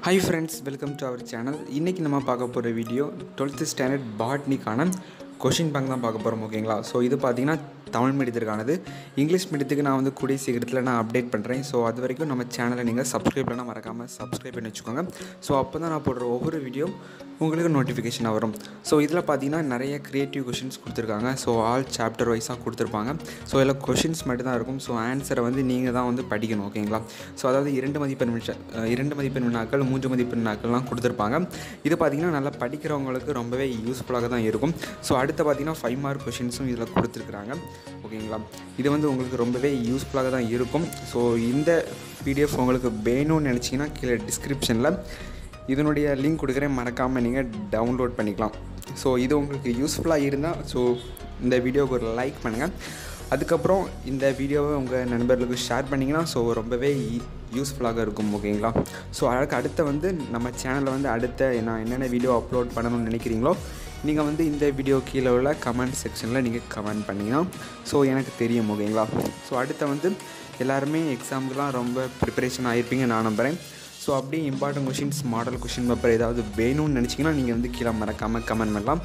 hi friends welcome to our channel இன்றைக்கி நம்ம பார்க்க போகிற வீடியோ டுவெல்த்து ஸ்டாண்டர்ட் பாட்னிக்கான கொஷின் பேங்க் தான் பார்க்க போகிறோம் ஓகேங்களா ஸோ இது பார்த்தீங்கன்னா தமிழ் மீடியத்திற்கானது இங்கிலீஷ் மீடியத்துக்கு நான் வந்து கூடிய சீக்கிரத்தில் நான் அப்டேட் பண்ணுறேன் ஸோ அது வரைக்கும் நம்ம சேனலை நீங்கள் சப்ஸ்கிரைப் பண்ணால் மறக்காமல் சப்ஸ்கிரைப் பண்ணி வச்சுக்கோங்க ஸோ அப்போ தான் நான் போடுற ஒவ்வொரு வீடியோ உங்களுக்கு நோட்டிஃபிகேஷனாக வரும் ஸோ இதில் பார்த்தீங்கன்னா நிறைய க்ரியேட்டிவ் கொஷின்ஸ் கொடுத்துருக்காங்க ஸோ ஆல் சாப்டர் வைஸாக கொடுத்துருப்பாங்க ஸோ இதில் கொஷின்ஸ் மட்டும் தான் இருக்கும் ஸோ ஆன்சரை வந்து நீங்கள் தான் வந்து படிக்கணும் ஓகேங்களா ஸோ அதாவது இரண்டு மதிப்பெண் விஷ அஹ் இரண்டு மதிப்பெண் வினாக்கள் மூன்று மதிப்பெண் வினாக்கள்லாம் கொடுத்துருப்பாங்க இது பார்த்தீங்கன்னா நல்லா படிக்கிறவங்களுக்கு ரொம்பவே யூஸ்ஃபுல்லாக தான் இருக்கும் ஸோ அடுத்து பார்த்தீங்கன்னா ஃபைவ் மார்க் கொஷின்ஸும் இதில் கொடுத்துருக்குறாங்க ஓகேங்களா இது வந்து உங்களுக்கு ரொம்பவே யூஸ்ஃபுல்லாக தான் இருக்கும் ஸோ இந்த பிடிஎஃப் உங்களுக்கு வேணும்னு நினச்சிங்கன்னா கீழே டிஸ்கிரிப்ஷனில் இதனுடைய லிங்க் கொடுக்குறேன் மறக்காமல் நீங்கள் டவுன்லோட் பண்ணிக்கலாம் ஸோ இது உங்களுக்கு யூஸ்ஃபுல்லாக இருந்தால் ஸோ இந்த வீடியோவுக்கு ஒரு லைக் பண்ணுங்கள் அதுக்கப்புறம் இந்த வீடியோவை உங்கள் நண்பர்களுக்கு ஷேர் பண்ணிங்கன்னா ஸோ ரொம்பவே யூஸ்ஃபுல்லாக இருக்கும் ஓகேங்களா ஸோ அதுக்கு அடுத்த வந்து நம்ம சேனலில் வந்து அடுத்த நான் என்னென்ன வீடியோ அப்லோட் பண்ணணும்னு நினைக்கிறீங்களோ நீங்கள் வந்து இந்த வீடியோ கீழே உள்ள கமெண்ட் செக்ஷனில் நீங்கள் கமெண்ட் பண்ணிங்கன்னா ஸோ எனக்கு தெரியும் ஓகேங்களா ஸோ அடுத்த வந்து எல்லாருமே எக்ஸாமுக்குலாம் ரொம்ப ப்ரிப்பரேஷன் ஆகிருப்பீங்க நான் நம்புகிறேன் ஸோ அப்படியே important questions model question paper ஏதாவது வேணும்னு நினச்சிங்கன்னா நீங்கள் வந்து கீழே மறக்காமல் கமெண்ட் பண்ணலாம்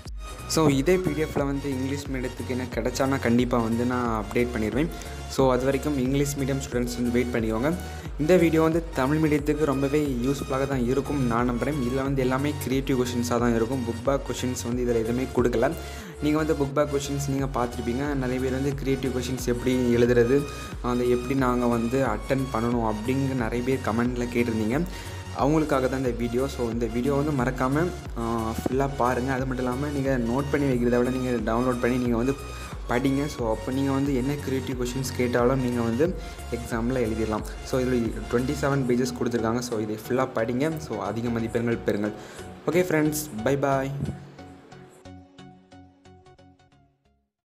ஸோ இதே பிடிஎஃப்பில் வந்து இங்கிலீஷ் மீடியத்துக்கு எனக்கு கிடச்சானா கண்டிப்பாக வந்து நான் அப்டேட் பண்ணிடுவேன் ஸோ அது வரைக்கும் இங்கிலீஷ் மீடியம் ஸ்டூடெண்ட்ஸ் வந்து வெயிட் பண்ணிக்கோங்க இந்த வீடியோ வந்து தமிழ் மீடியத்துக்கு ரொம்பவே யூஸ்ஃபுல்லாக தான் இருக்கும் நான் நம்புகிறேன் இதில் வந்து எல்லாமே க்ரியேட்டிவ் கொஷின்ஸாக தான் இருக்கும் புக் பேக் கொஷின்ஸ் வந்து இதில் எதுவுமே கொடுக்கல நீங்கள் வந்து புக் பேக் கொஷின்ஸ் நீங்கள் பார்த்துருப்பீங்க நிறைய பேர் வந்து க்ரியேட்டிவ் கொஷின்ஸ் எப்படி எழுதுறது அதை எப்படி நாங்கள் வந்து அட்டன் பண்ணணும் அப்படிங்கிற நிறைய பேர் கமெண்டில் கேட்டிருந்தீங்க அவங்களுக்காக தான் இந்த வீடியோ ஸோ இந்த வீடியோ வந்து மறக்காமல் ஃபுல்லாக பாருங்கள் அது மட்டும் இல்லாமல் நீங்கள் நோட் பண்ணி வைக்கிறத விட நீங்கள் டவுன்லோட் பண்ணி நீங்கள் வந்து படிங்க ஸோ அப்போ நீங்கள் வந்து என்ன க்ரியேட்டிவ் கொஷின்ஸ் கேட்டாலும் நீங்கள் வந்து எக்ஸாமில் எழுதிடலாம் ஸோ இதில் டுவெண்ட்டி செவன் பேஜஸ் கொடுத்துருக்காங்க ஸோ இதை ஃபுல்லாக படிங்க ஸோ அதிக மதிப்பெண்கள் பெறுங்கள் ஓகே ஃப்ரெண்ட்ஸ் பை பாய்